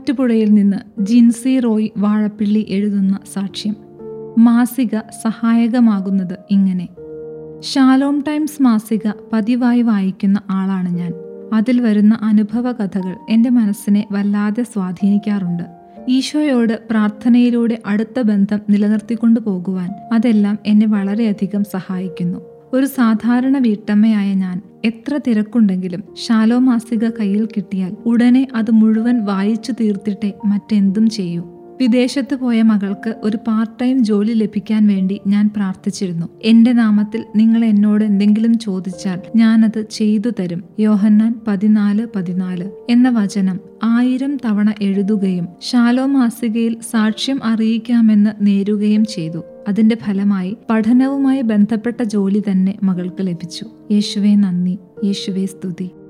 മൂവാറ്റുപുഴയിൽ നിന്ന് ജിൻസി റോയ് വാഴപ്പിള്ളി എഴുതുന്ന സാക്ഷ്യം മാസിക സഹായകമാകുന്നത് ഇങ്ങനെ ഷാലോം ടൈംസ് മാസിക പതിവായി വായിക്കുന്ന ആളാണ് ഞാൻ അതിൽ വരുന്ന അനുഭവ കഥകൾ എൻ്റെ മനസ്സിനെ വല്ലാതെ സ്വാധീനിക്കാറുണ്ട് ഈശോയോട് പ്രാർത്ഥനയിലൂടെ അടുത്ത ബന്ധം നിലനിർത്തിക്കൊണ്ടു പോകുവാൻ അതെല്ലാം എന്നെ വളരെയധികം സഹായിക്കുന്നു ഒരു സാധാരണ വീട്ടമ്മയായ ഞാൻ എത്ര തിരക്കുണ്ടെങ്കിലും ഷാലോ മാസിക കയ്യിൽ കിട്ടിയാൽ ഉടനെ അത് മുഴുവൻ വായിച്ചു തീർത്തിട്ടേ മറ്റെന്തും ചെയ്യൂ വിദേശത്ത് പോയ മകൾക്ക് ഒരു പാർട്ട് ടൈം ജോലി ലഭിക്കാൻ വേണ്ടി ഞാൻ പ്രാർത്ഥിച്ചിരുന്നു എന്റെ നാമത്തിൽ നിങ്ങൾ എന്നോട് എന്തെങ്കിലും ചോദിച്ചാൽ ഞാനത് ചെയ്തു തരും യോഹന്നാൻ പതിനാല് പതിനാല് എന്ന വചനം ആയിരം തവണ എഴുതുകയും ഷാലോ മാസികയിൽ സാക്ഷ്യം അറിയിക്കാമെന്ന് നേരുകയും ചെയ്തു അതിന്റെ ഫലമായി പഠനവുമായി ബന്ധപ്പെട്ട ജോലി തന്നെ മകൾക്ക് ലഭിച്ചു യേശുവേ നന്ദി യേശുവേ സ്തുതി